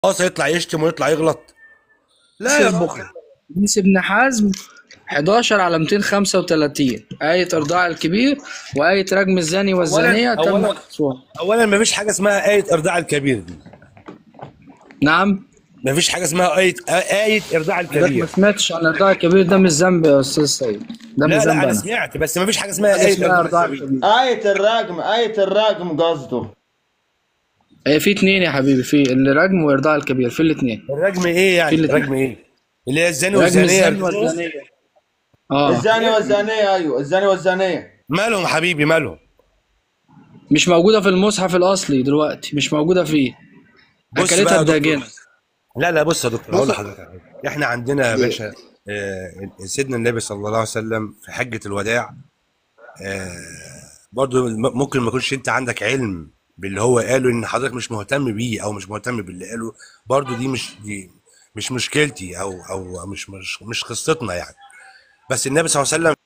خلاص يطلع يشتم ويطلع يغلط لا يا راجل البخاري حديث ابن حزم 11 على 235 آية إرضاع الكبير وآية رجم الزاني والزانية تم أولاً قصوها اولا ما فيش حاجه اسمها ايه ارضاع الكبير دي نعم ما فيش حاجه اسمها ايه ايه ارضاع حضرتك ما الكبير سمعتش عن إرضاع الكبير ده مش ذنب يا أستاذ سيد ده مش لا لا ذنب انا أنا سمعت بس ما فيش حاجه اسمها حاجة ايه اسمها ارضاع إرضاع الكبير الكبير آية الرقم آية الرقم قصده آه، في اتنين يا حبيبي في الرجم وإرضاع الكبير في الاتنين الرجم ايه يعني في الاتنين. الرجم ايه اللي هي الزاني رجم والزانيه الزاني والزانية اه الزاني والزانية أيوه الزاني والزانية مالهم حبيبي مالهم مش موجودة في المصحف الأصلي دلوقتي مش موجودة فيه بص بقى أكلتها يا دكتور. الداجنة لا لا بص يا دكتور هقول بص- لحضرتك على حاجة. احنا عندنا يا باشا آه، سيدنا النبي صلى الله عليه وسلم في حجة الوداع آه، برضو م- ممكن ما يكونش انت عندك علم باللي هو قاله ان حضرتك مش مهتم بيه او مش مهتم باللي قاله برضو دي مش دي مش مشكلتي او او مش مش مش قصتنا يعني بس النبي صلى الله عليه وسلم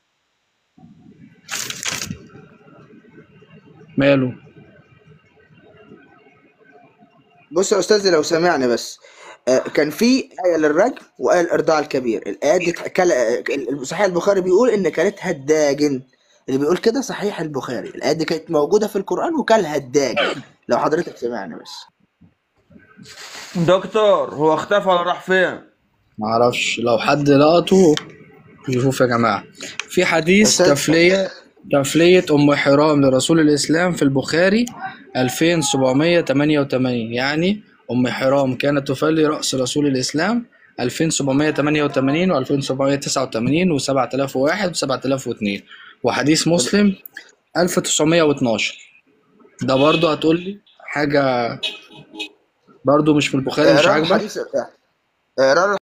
ماله بص يا استاذ لو سمعني بس آه، كان في آية للرجم وآية الإرضاع الكبير الآية دي كل... آه، صحيح البخاري بيقول إن كانتها الداجن اللي بيقول كده صحيح البخاري الآية دي كانت موجودة في القرآن وكلها الداجن لو حضرتك سمعني بس دكتور هو اختفى ولا راح فين؟ معرفش لو حد لقطه يشوف يا جماعة في حديث أستاذ- تفلية تفلية أم حرام لرسول الإسلام في البخاري 2788 يعني أم حرام كانت تفلي رأس رسول الإسلام 2788 و 2789 و 7001 و 7002 وحديث مسلم 1912 ده برضه هتقول لي حاجة برضه مش في البخاري مش اقرا عاجبك الحديث اقرا